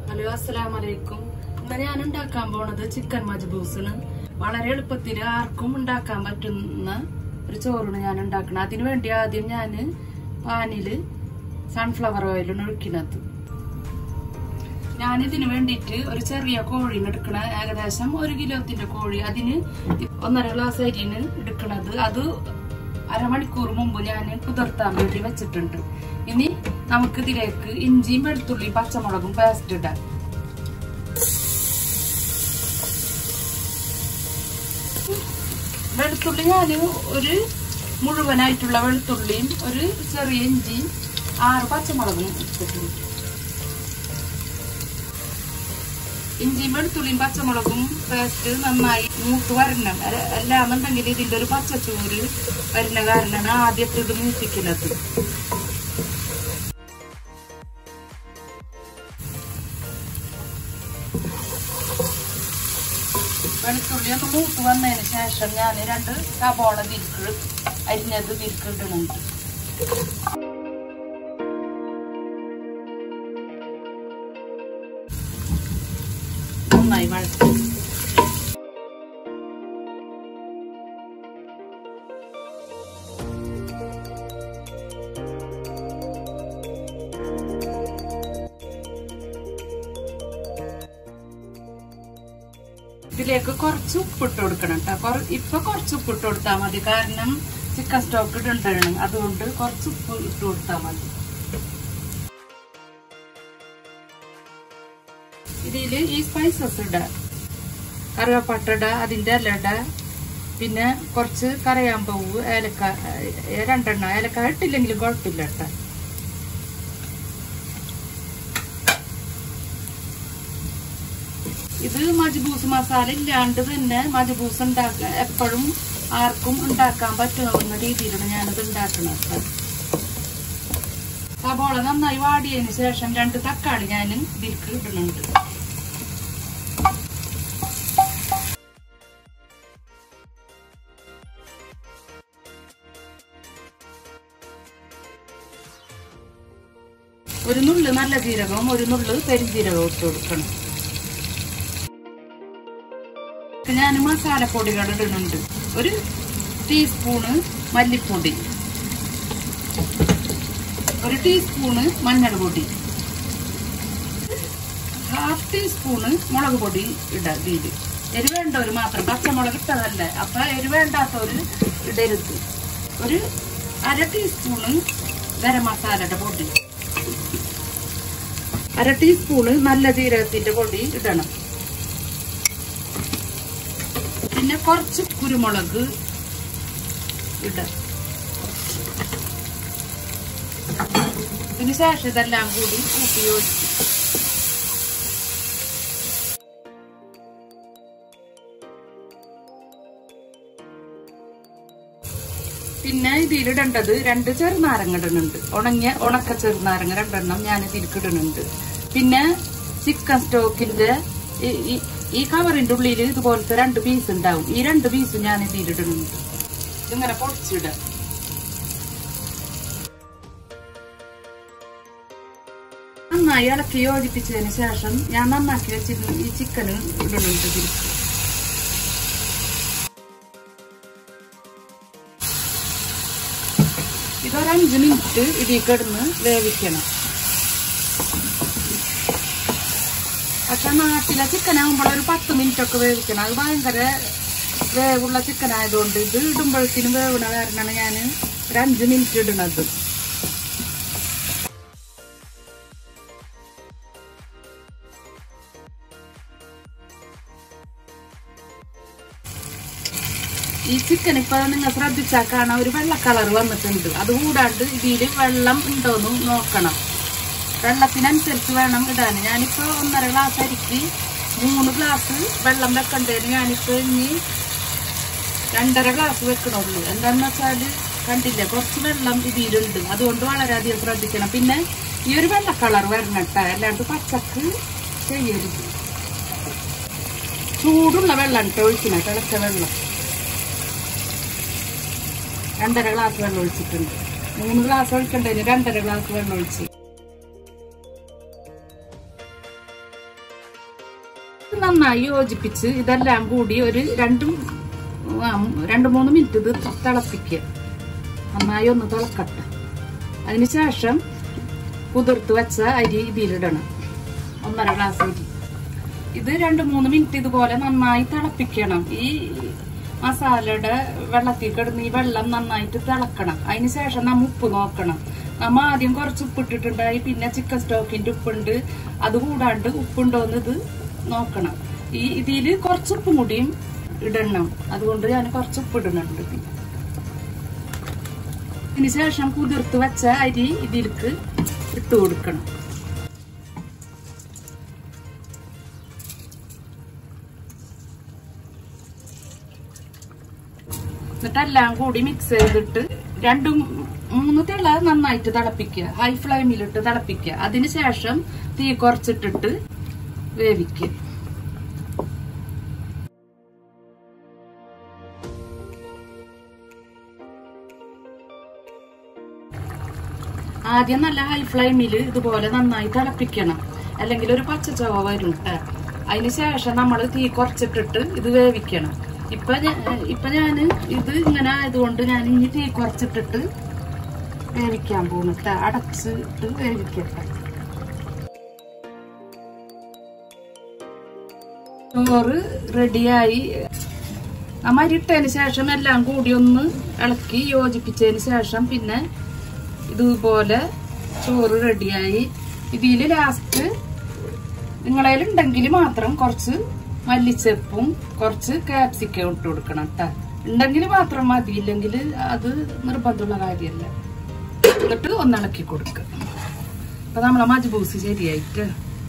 Hello അസ്സലാം വലൈക്കും ഇന്ന് ഞാൻ ഉണ്ടാക്കാൻ പോണത് ചിക്കൻ മജ്ബൂസാണ് വളരെ എളുപ്പത്തിൽ ആർക്കും ഉണ്ടാക്കാൻ പറ്റുന്ന ഒരു ചോറാണ് ഞാൻ ഉണ്ടാക്കുന്നത് അതിനു വേണ്ടി ആദ്യം ഞാൻ പാനില് സൺഫ്ലവർ ഓയിലാണ് ഒഴിക്കുന്നത് ഞാനിതിന് വേണ്ടിയിട്ട് ഒരു ചെറിയ കോഴിന് എടുക്കണ ഏകദേശം ഒരു കിലോത്തിന്റെ കോഴി അതിന് ഒന്നര ഗ്ലാസ് അരിന് എടുക്കണത് അത് അരമണിക്കൂർ മുമ്പ് ഞാൻ കുതിർത്താൻ വേണ്ടി വെച്ചിട്ടുണ്ട് ഇനി നമുക്ക് ഇതിലേക്ക് ഇഞ്ചിയും വെളുത്തുള്ളിയും പച്ചമുളകും പേസ്റ്റ് ഇടാം വെളുത്തുള്ളി ഞാൻ ഒരു മുഴുവനായിട്ടുള്ള വെളുത്തുള്ളിയും ഒരു ചെറിയ ഇഞ്ചിയും ആറ് പച്ചമുളകും ഇട്ടിട്ടുണ്ട് ഇഞ്ചിയും വെളുത്തുള്ളിയും പച്ചമുളകും പേസ്റ്റ് നന്നായി മൂത്ത് വരണം അല്ല- അല്ലാന്നുണ്ടെങ്കിൽ ഇതിന്റെ ഒരു പച്ചച്ചൂര് വരുന്ന കാരണമാണ് ആദ്യത്തെ ഇത് മൂപ്പിക്കുന്നത് വെളുത്തുള്ളി ഒന്ന് മൂത്ത് വന്നതിന് ശേഷം ഞാൻ രണ്ട് സബോള തിരിക്ക് അരിഞ്ഞത് തിരിക്ക് ഇടുന്നുണ്ട് നന്നായി വഴറ്റി ഇതിലേക്ക് കുറച്ച് ഉപ്പിട്ട് കൊടുക്കണം കേട്ടോ ഇപ്പൊ കുറച്ച് ഉപ്പിട്ട് കൊടുത്താൽ മതി കാരണം ചിക്കൻ സ്റ്റോക്ക് ഇടണ്ടാണ് അതുകൊണ്ട് കുറച്ച് ഉപ്പ് ഇട്ട് കൊടുത്താൽ മതി ഇതില് ഈ സ്പൈസസ് ഇട കറുവപ്പട്ട ഇട അതിന്റെ ഇല ഇട പിന്നെ കുറച്ച് കരയാമ്പൂവ് ഏലക്ക ഏ, രണ്ടെണ്ണം ഏലക്ക ഇട്ടില്ലെങ്കിലും കുഴപ്പമില്ല കേട്ടോ ഇത് മജ്ബൂസ് മസാല ഇല്ലാണ്ട് തന്നെ മജ്ബൂസ് ഉണ്ടാക്കാൻ എപ്പോഴും ആർക്കും ഉണ്ടാക്കാൻ പറ്റുന്ന രീതിയിലാണ് ഞാനത് ഉണ്ടാക്കുന്നത് കേട്ടോ. സബോള നന്നായി വാടിയതിന് ശേഷം രണ്ട് തക്കാളി ഞാൻ ഇതിലേക്ക് ഇടുന്നുണ്ട് ഒരു നുള്ള് നല്ല ജീരകവും ഒരു നുള്ള് പെരുംജീരകവും ഇട്ട് കൊടുക്കണം ഞാൻ മസാലപ്പൊടികൾ ഇടുന്നുണ്ട് ഒരു ടീസ്പൂണ് മല്ലിപ്പൊടി ഒരു ടീസ്പൂണ് മഞ്ഞൾ പൊടി ഹാഫ് ടീസ്പൂണ് മുളക് പൊടി ഇടാം ഇതില് എരി വേണ്ടവര് മാത്രം പച്ചമുളക് ഇട്ടതല്ല അപ്പൊ എരി വേണ്ടാത്തവര് ഇടരുത് ഒരു അര ടീസ്പൂണ് ഗരം മസാലയുടെ പൊടി അര ടീസ്പൂണ് നല്ല ജീരകത്തിന്റെ പൊടി ഇടണം പിന്നെ കുറച്ച് കുരുമുളക് ഇടാം ഇതിന് ശേഷം ഇതെല്ലാം കൂടി കൂട്ടി യോജിക്കും പിന്നെ ഇതിലിടേണ്ടത് രണ്ട് ചെറുനാരങ്ങ ഇടുന്നുണ്ട് ഉണങ്ങിയ ഉണക്ക ചെറുനാരങ്ങ രണ്ടെണ്ണം ഞാൻ ഇതിൽക്കിടുന്നുണ്ട് പിന്നെ ചിക്കൻ സ്റ്റോക്കിന്റെ ഈ- ഈ- ഈ കവറിന്റെ ഉള്ളിൽ ഇതുപോലത്തെ രണ്ട് പീസ് ഉണ്ടാവും ഈ രണ്ട് പീസ് ഞാൻ ഇതിലിടുന്നുണ്ട് ഇതിങ്ങനെ പൊടിച്ചിടാം നന്നായി ഇളക്കി യോജിപ്പിച്ചതിന് ശേഷം ഞാൻ നന്നാക്കി വെച്ചിരുന്ന ഈ ചിക്കന് ഇടുന്നുണ്ട് ഇതിലേക്ക് ഇതൊരു അഞ്ച് മിനിറ്റ് ഇതിൽ കിടന്ന് വേവിക്കണം പക്ഷെ നാട്ടിലെ ചിക്കൻ ആകുമ്പോൾ ഒരു പത്ത് മിനിറ്റ് ഒക്കെ വേവിക്കണം അത് ഭയങ്കര വേവുള്ള ചിക്കൻ ആയതുകൊണ്ട് ഇത് ഇടുമ്പോഴത്തേനും വേവണ കാരണമാണ് ഞാൻ ഒരു അഞ്ച് മിനിറ്റ് ഇടുന്നത് ഈ ചിക്കൻ ഇപ്പൊ നിങ്ങൾ ശ്രദ്ധിച്ചാൽ കാണാൻ ഒരു വെള്ള കളർ വന്നിട്ടുണ്ട് അത് കൂടാണ്ട് ഇതിൽ വെള്ളം ഉണ്ടോന്ന് നോക്കണം വെള്ളത്തിനനുസരിച്ച് വേണം ഇടാൻ ഞാനിപ്പോ ഒന്നര ഗ്ലാസ് അരിക്ക് മൂന്ന് ഗ്ലാസ് വെള്ളം വെക്കണ്ടേന് ഞാനിപ്പോ ഇനി രണ്ടര ഗ്ലാസ് വെക്കണുള്ളൂ എന്താന്ന് വെച്ചാല് കണ്ടില്ലേ കുറച്ച് വെള്ളം ഇതിലുണ്ട് അതുകൊണ്ട് വളരെയധികം ശ്രദ്ധിക്കണം പിന്നെ ഈ ഒരു വെള്ള കളർ വരണട്ട അല്ലാണ്ട് പച്ചക്ക് ചെയ്യരുത് ചൂടുള്ള വെള്ളം കേട്ടോ ഒഴിക്കണം തിളച്ച വെള്ളം രണ്ടര ഗ്ലാസ് വെള്ളം ഒഴിച്ചിട്ടുണ്ട് മൂന്ന് ഗ്ലാസ് ഒഴിക്കണ്ടതിന് രണ്ടര ഗ്ലാസ് വെള്ളം ഒഴിച്ച് നന്നായി യോജിപ്പിച്ച് ഇതെല്ലാം കൂടി ഒരു രണ്ടും ആ, രണ്ട് മൂന്ന് മിനിറ്റ് ഇത് തിളപ്പിക്കുക നന്നായി ഒന്ന് തിളക്കട്ടെ അതിനുശേഷം കുതിർത്ത് വെച്ച അരി ഇതിലിടണം ഒന്നര ഗ്ലാസ് അരി ഇത് രണ്ട് മൂന്ന് മിനിറ്റ് ഇതുപോലെ നന്നായി തിളപ്പിക്കണം ഈ മസാലയുടെ വെള്ളത്തിൽ കിടന്ന് ഈ വെള്ളം നന്നായിട്ട് തിളക്കണം അതിന് ശേഷം നമ്മ ഉപ്പ് നോക്കണം നമ്മ ആദ്യം കുറച്ച് ഉപ്പിട്ടിട്ടുണ്ടായി പിന്നെ ചിക്കൻ സ്റ്റോക്കിന്റെ ഉപ്പുണ്ട് അത് കൂടാണ്ട് ഉപ്പുണ്ടോന്ന് ഇത് നോക്കണം ഈ ഇതില് കുറച്ച് ഉപ്പും കൂടിയും ഇടണം അതുകൊണ്ട് ഞാൻ കുറച്ച് ഉപ്പ് ഇടുന്നുണ്ട് ഇതിന് ശേഷം കുതിർത്ത് വെച്ച അരി ഇതിലേക്ക് ഇട്ട് കൊടുക്കണം എന്നിട്ട് എല്ലാം കൂടി മിക്സ് ചെയ്തിട്ട് രണ്ടും മൂന്ന് തിള നന്നായിട്ട് തിളപ്പിക്കുക ഹൈ ഫ്ലെയിമിലിട്ട് തിളപ്പിക്കുക അതിന് ശേഷം തീ കുറച്ചിട്ടിട്ട് വേവിക്കുക ആദ്യം നല്ല ഹൈ ഫ്ലെയിമിൽ ഇതുപോലെ നന്നായി തിളപ്പിക്കണം അല്ലെങ്കിൽ ഒരു പച്ച ചവ വരും ട്ടോ. അതിന് ശേഷം നമ്മൾ തീ കുറച്ചിട്ടിട്ട് ഇത് വേവിക്കണം ഇപ്പൊ ഞാ- ഇപ്പൊ ഞാന് ഇത് ഇങ്ങനെ ആയതുകൊണ്ട് ഞാൻ ഇനി തീ കുറച്ചിട്ടിട്ട് വേവിക്കാൻ പോകുന്നു ട്ടോ. അടച്ചിട്ട് വേവിക്കട്ടെ ചോറ് റെഡിയായി നമ്മ അരിട്ടതിന് ശേഷം എല്ലാം കൂടി ഒന്ന് ഇളക്കി യോജിപ്പിച്ചതിന് ശേഷം പിന്നെ ഇതുപോലെ ചോറ് റെഡിയായി ഇതിൽ ലാസ്റ്റ് നിങ്ങളതിലുണ്ടെങ്കിൽ മാത്രം കുറച്ച് മല്ലിച്ചെപ്പും കുറച്ച് കാപ്സിക്കം ഇട്ട് കൊടുക്കണം കേട്ടോ ഉണ്ടെങ്കിൽ മാത്രം മതി ഇല്ലെങ്കിൽ അത് നിർബന്ധമുള്ള കാര്യമല്ല എന്നിട്ട് ഒന്നിളക്കി കൊടുക്കുക അപ്പൊ നമ്മളെ മജ്ബൂസ് ശരിയായിട്ട്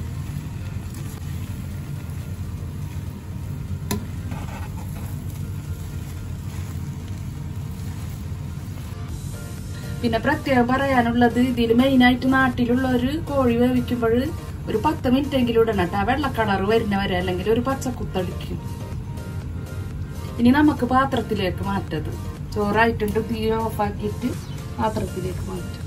പിന്നെ പ്രത്യേകം പറയാനുള്ളത് ഇതിൽ മെയിനായിട്ട് നാട്ടിലുള്ള ഒരു കോഴി വേവിക്കുമ്പോൾ ഒരു പത്ത് മിനിറ്റ് എങ്കിലും ഇടണം കേട്ടോ ആ വെള്ള കളർ വരുന്നവരെ അല്ലെങ്കിൽ ഒരു പച്ചക്കുത്തടിക്കും ഇനി നമുക്ക് പാത്രത്തിലേക്ക് മാറ്റത് ചോറായിട്ടുണ്ട് തീ ഓഫാക്കിയിട്ട് പാത്രത്തിലേക്ക് മാറ്റാം